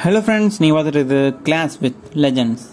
hello friends நீங்கள் பார்த்துட்டு இது clash with legends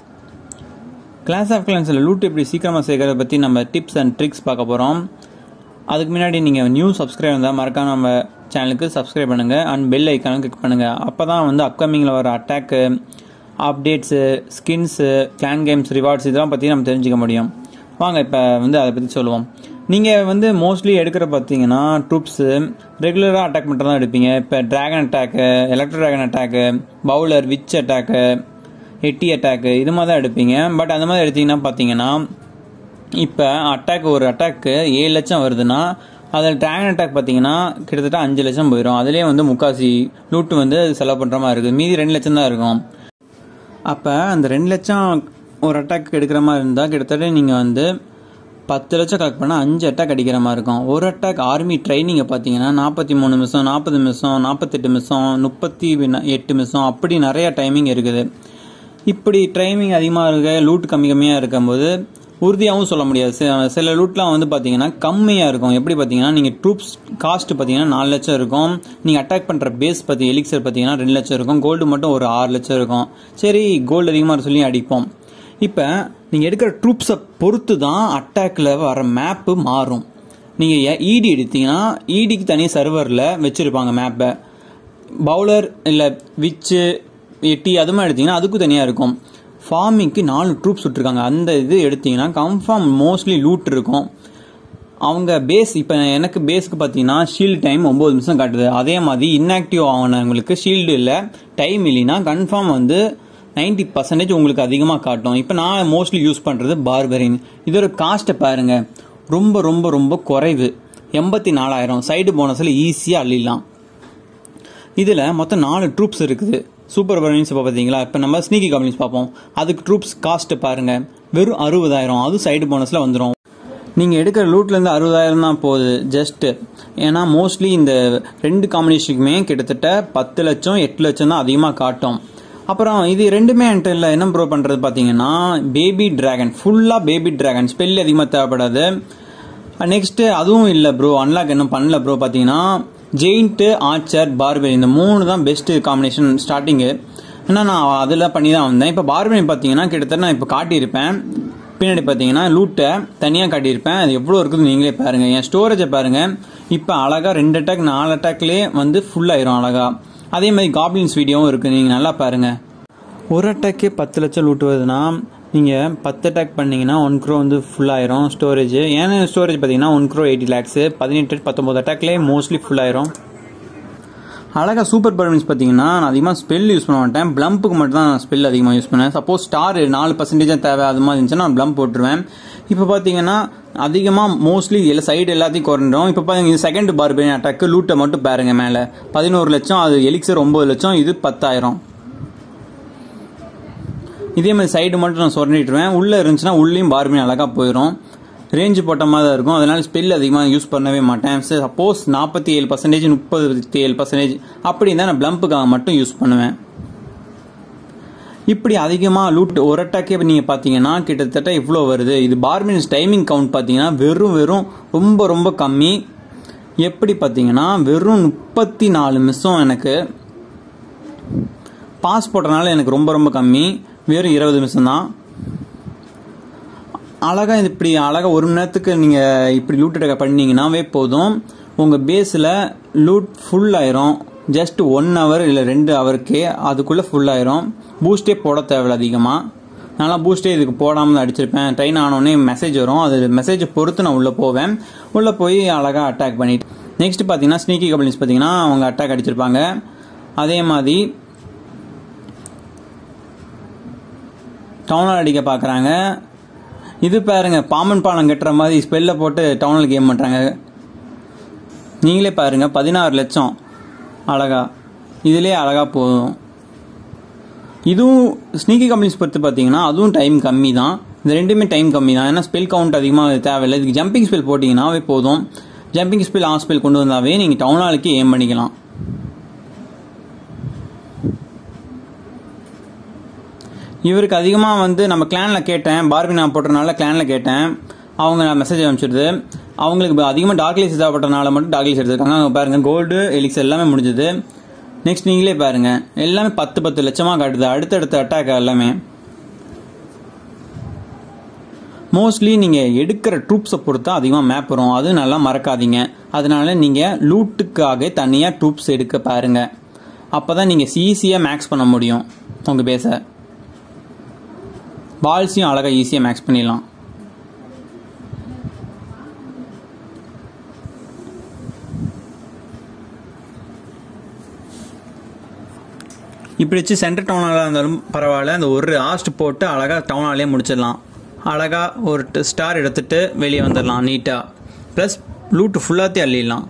clash of கிளான்ஸில் லூட் எப்படி சீக்கிரமாக சேர்க்கறத பற்றி நம்ம டிப்ஸ் அண்ட் ட்ரிக்ஸ் பார்க்க போகிறோம் அதுக்கு முன்னாடி நீங்கள் நியூ சப்ஸ்கிரைப் இருந்தால் மறக்காம நம்ம சேனலுக்கு சப்ஸ்கிரைப் பண்ணுங்கள் அண்ட் பெல் ஐக்கானும் கிளிக் பண்ணுங்கள் அப்போ தான் வந்து அப்கமிங்கில் வர attack updates skins clan games rewards இதெல்லாம் பற்றி நம்ம தெரிஞ்சுக்க முடியும் வாங்க இப்போ வந்து அதை பற்றி சொல்லுவோம் நீங்கள் வந்து மோஸ்ட்லி எடுக்கிற பார்த்தீங்கன்னா ட்ரூப்ஸு ரெகுலராக அட்டாக் மட்டும் தான் எடுப்பீங்க இப்போ dragon attack electro dragon attack bowler witch attack yeti attack இது மாதிரி தான் எடுப்பீங்க பட் அந்த மாதிரி எடுத்தீங்கன்னா பார்த்தீங்கன்னா இப்போ அட்டாக் ஒரு அட்டாக்கு ஏழு லட்சம் வருதுன்னா அதில் ட்ராகன் அட்டாக் பார்த்தீங்கன்னா கிட்டத்தட்ட அஞ்சு லட்சம் போயிடும் அதுலேயே வந்து முக்காசி லூட்டு வந்து செலவு பண்ணுற மாதிரி இருக்குது மீதி ரெண்டு லட்சம் தான் இருக்கும் அப்போ அந்த ரெண்டு லட்சம் ஒரு அட்டாக் எடுக்கிற மாதிரி இருந்தால் கிட்டத்தட்ட நீங்கள் வந்து பத்து லட்சம் கலெக்ட் பண்ணால் அஞ்சு அட்டாக் அடிக்கிற மாதிரி இருக்கும் ஒரு அட்டாக் ஆர்மி ட்ரைனிங்கை பார்த்தீங்கன்னா நாற்பத்தி மூணு நிமிஷம் நாற்பது நிமிஷம் நாற்பத்தெட்டு நிமிஷம் முப்பத்தி எட்டு நிமிஷம் அப்படி நிறைய டைமிங் இருக்குது இப்படி டைமிங் அதிகமாக இருக்க லூட் கம்மி கம்மியாக இருக்கும்போது உறுதியாகவும் சொல்ல முடியாது சில- சில லூட்லாம் வந்து பார்த்தீங்கன்னா கம்மியாக இருக்கும் எப்படி பார்த்தீங்கன்னா நீங்கள் ட்ரூப்ஸ் காஸ்ட் பார்த்தீங்கன்னா நாலு லட்சம் இருக்கும் நீங்கள் அட்டாக் பண்ணுற பேஸ் பற்றி எலிக்சர் பார்த்தீங்கன்னா ரெண்டு லட்சம் இருக்கும் கோல்டு மட்டும் ஒரு ஆறு லட்சம் இருக்கும் சரி கோல்டு அதிகமாக சொல்லி அடிப்போம் இப்போ நீங்கள் எடுக்கிற ட்ரூப்ஸை பொறுத்து தான் அட்டாக்ல வர மேப்பு மாறும் நீங்கள் இடி எடுத்தீங்கன்னா இடிக்கு தனி சர்வரில் வச்சுருப்பாங்க மேப்பை பவுலர் இல்லை விச்சு எட்டி அது மாதிரி எடுத்தீங்கன்னா அதுக்கும் தனியாக இருக்கும் ஃபார்மிங்க்கு நாலு ட்ரூப்ஸ் விட்டுருக்காங்க அந்த இது எடுத்தீங்கன்னா கன்ஃபார்ம் மோஸ்ட்லி லூட் இருக்கும் அவங்க பேஸ் இப்போ எனக்கு பேஸ்க்கு பார்த்தீங்கன்னா ஷீல்டு டைம் ஒம்பது நிமிஷம் காட்டுது அதே மாதிரி இன்ஆக்டிவ் ஆனவங்களுக்கு ஷீல்டு இல்லை டைம் இல்லைன்னா கன்ஃபார்ம் வந்து 90% பர்சன்டேஜ் உங்களுக்கு அதிகமாக காட்டும் இப்போ நான் மோஸ்ட்லி யூஸ் பண்ணுறது பார்பரின் இதோட காஸ்ட்டை பாருங்க ரொம்ப ரொம்ப ரொம்ப குறைவு எண்பத்தி நாலாயிரம் சைடு போனஸில் ஈஸியாக அள்ளிடலாம் இதில் மொத்தம் நாலு ட்ரூப்ஸ் இருக்குது சூப்பர் பர்னிஸ் இப்போ பார்த்தீங்களா இப்போ நம்ம ஸ்னீக்கி கம்பெனிஸ் பார்ப்போம் அதுக்கு ட்ரூப்ஸ் காஸ்ட் பாருங்க வெறும் அறுபதாயிரம் அதுவும் சைடு போனஸில் வந்துடும் நீங்கள் எடுக்கிற லூட்லேருந்து அறுபதாயிரம் தான் போகுது ஜஸ்ட்டு ஏன்னா மோஸ்ட்லி இந்த ரெண்டு காம்பினேஷனுக்குமே கிட்டத்தட்ட பத்து லட்சம் எட்டு லட்சம் தான் அதிகமாக காட்டும் அப்புறம் இது ரெண்டுமே என்கிட்ட இல்லை என்ன ப்ரோ பண்ணுறது பார்த்தீங்கன்னா பேபி டிராகன் ஃபுல்லாக பேபி டிராகன் ஸ்பெல் அதிகமாக தேவைப்படாது நெக்ஸ்ட் அதுவும் இல்லை ப்ரோ அன்லாக் இன்னும் பண்ணல ப்ரோ பார்த்தீங்கன்னா ஜெயிண்ட்டு ஆர்ச்சர் பார்பெரி இந்த மூணு தான் பெஸ்ட் காம்பினேஷன் ஸ்டார்டிங்கு ஏன்னா நான் அதில் பண்ணி தான் வந்தேன் இப்போ பார்பெரி பார்த்தீங்கன்னா கிட்டத்தட்ட நான் இப்போ காட்டியிருப்பேன் பின்னாடி பார்த்தீங்கன்னா லூட்டை தனியாக காட்டியிருப்பேன் அது எவ்வளோ இருக்குதுன்னு நீங்களே பாருங்க என் ஸ்டோரேஜை பாருங்க இப்போ அழகாக ரெண்டு அட்டாக் நாலு அட்டாக்லேயே வந்து ஃபுல் ஆயிரும் அழகா அதே மாதிரி காப்ளின்ஸ் வீடியோவும் இருக்குது நீங்கள் நல்லா பாருங்க ஒரு அட்டாக்கே பத்து லட்சம் லூட் வருதுன்னா நீங்கள் பத்து அட்டாக் பண்ணீங்கன்னா ஒன் க்ரோ வந்து ஃபுல் ஆயிரும் ஸ்டோரேஜ் ஏன்னா ஸ்டோரேஜ் பார்த்தீங்கன்னா ஒன் க்ரோ எயிட்டி லேக்ஸ் பதினெட்டு பத்தொம்பது அட்டாக்லேயே மோஸ்ட்லி ஃபுல் ஆயிரும் அழகா சூப்பர் பர்மன்ஸ் பார்த்தீங்கன்னா நான் அதிகமாக ஸ்பெல் யூஸ் பண்ண மாட்டேன் பிளம்புக்கு மட்டும் தான் நான் ஸ்பெல் அதிகமாக யூஸ் பண்ணேன் சப்போஸ் ஸ்டார் நாலு பர்சன்டேஜ் தேவை அது மாதிரி இருந்துச்சுன்னா நான் பிளம்ப் போட்டுருவேன் இப்போ பார்த்தீங்கன்னா அதிகமாக மோஸ்ட்லி எல்லா சைடு எல்லாத்தையும் குறைஞ்சிடும் இப்போ பார்த்தீங்க செகண்ட் பார்பேன் அட்டாக்கு லூட்டை மட்டும் பாருங்க மேலே பதினோரு லட்சம் அது எலிக்சர் ஒம்பது லட்சம் இது பத்தாயிரம் இதே மாதிரி சைடு மட்டும் நான் சொரண்டிட்டுருவேன் உள்ளே இருந்துச்சுன்னா உள்ளேயும் பார்பின் அழகாக போயிடும் ரேஞ்சு போட்ட மாதிரி தான் இருக்கும் அதனால ஸ்பெல் அதிகமாக யூஸ் பண்ணவே மாட்டேன் சப்போஸ் நாற்பத்தி ஏழு பர்சன்டேஜ் முப்பத்தி ஏழு பர்சன்டேஜ் அப்படி இருந்தால் நான் பிளம்புக்காக மட்டும் யூஸ் பண்ணுவேன் இப்படி அதிகமாக லூட் ஒரு அட்டாக்கே நீங்கள் பார்த்தீங்கன்னா கிட்டத்தட்ட இவ்வளோ வருது இது பார்மின்ஸ் டைமிங் கவுண்ட் பார்த்தீங்கன்னா வெறும் வெறும் ரொம்ப ரொம்ப கம்மி எப்படி பார்த்தீங்கன்னா வெறும் முப்பத்தி நாலு நிமிஷம் எனக்கு பாஸ் போட்டனால எனக்கு ரொம்ப ரொம்ப கம்மி வெறும் இருபது நிமிஷம் தான் அழகா இது இப்படி அழகா ஒரு மணி நேரத்துக்கு நீங்க இப்படி லூட் அட்டாக் பண்ணீங்கன்னாவே போதும் உங்க பேஸ்ல லூட் ஃபுல் ஆயிரும் ஜஸ்ட் ஒன் ஹவர் இல்லை ரெண்டு ஹவருக்கே அதுக்குள்ள ஃபுல் ஆயிரும் பூஸ்டே போட தேவையில்ல அதிகமா நான்லாம் பூஸ்டே இதுக்கு போடாமல் தான் அடிச்சிருப்பேன் ட்ரெயின் ஆனோடனே மெசேஜ் வரும் அது மெசேஜை பொறுத்து நான் உள்ளே போவேன் உள்ளே போய் அழகாக அட்டாக் பண்ணிட்டு நெக்ஸ்ட் பார்த்தீங்கன்னா ஸ்னீக்கி கம்பெனிஸ் பார்த்தீங்கன்னா அவங்க அட்டாக் அடிச்சிருப்பாங்க அதே மாதிரி டவுனால் அடிக்க பார்க்குறாங்க இது பாருங்க பாம்பன் பாலம் கட்டுற மாதிரி ஸ்பெல்ல போட்டு டவுனில் கேம் பண்ணுறாங்க நீங்களே பாருங்க பதினாறு லட்சம் அழகா இதுலேயே அழகா போதும் இதுவும் ஸ்னீக்கி கம்பெனிஸ் பொறுத்து பார்த்தீங்கன்னா அதுவும் டைம் கம்மி தான் இந்த ரெண்டுமே டைம் கம்மி தான் ஏன்னா ஸ்பெல் கவுண்ட் அதிகமாக தேவையில்லை இதுக்கு ஜம்பிங் ஸ்பெல் போட்டிங்கன்னாவே போதும் ஜம்பிங் ஸ்பெல் ஆன் ஸ்பெல் கொண்டு வந்தாவே நீங்கள் டவுன் ஹாலுக்கு ஏம் பண்ணிக்கலாம் இவருக்கு அதிகமாக வந்து நம்ம கிளானில் கேட்டேன் பார்பி நான் போட்டனால கிளானில் கேட்டேன் அவங்க மெசேஜ் அனுப்பிச்சிடுது அவங்களுக்கு அதிகமாக டாக்லேஸ் தேவைப்பட்டனால மட்டும் டாக்லேஸ் எடுத்திருக்காங்க அங்கே பாருங்க கோல்டு எலிக்ஸ் எல்லாமே முடிஞ்சது நெக்ஸ்ட் நீங்களே பாருங்க எல்லாமே பத்து பத்து லட்சமாக காட்டுது அடுத்தடுத்த அட்டாக் எல்லாமே மோஸ்ட்லி நீங்கள் எடுக்கிற ட்ரூப்ஸை பொறுத்து அதிகமாக மேப் வரும் அது நல்லா மறக்காதீங்க அதனால நீங்கள் லூட்டுக்காக தனியாக ட்ரூப்ஸ் எடுக்க பாருங்க அப்போ தான் நீங்கள் ஈஸியாக மேக்ஸ் பண்ண முடியும் உங்கள் பேஸை பால்ஸையும் அழகாக ஈஸியாக மேக்ஸ் பண்ணிடலாம் இப்படி வச்சு சென்டர் டவுனாக இருந்தாலும் பரவாயில்ல அந்த ஒரு ஆஸ்ட் போட்டு அழகாக டவுனாலே முடிச்சிடலாம் அழகாக ஒரு ஸ்டார் எடுத்துட்டு வெளியே வந்துடலாம் நீட்டாக ப்ளஸ் லூட்டு ஃபுல்லாத்தையும் அள்ளிடலாம்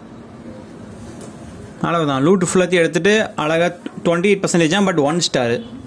அவ்வளவுதான் லூட் ஃபுல்லாத்தையும் எடுத்துட்டு அழகாக twenty eight percentage but one star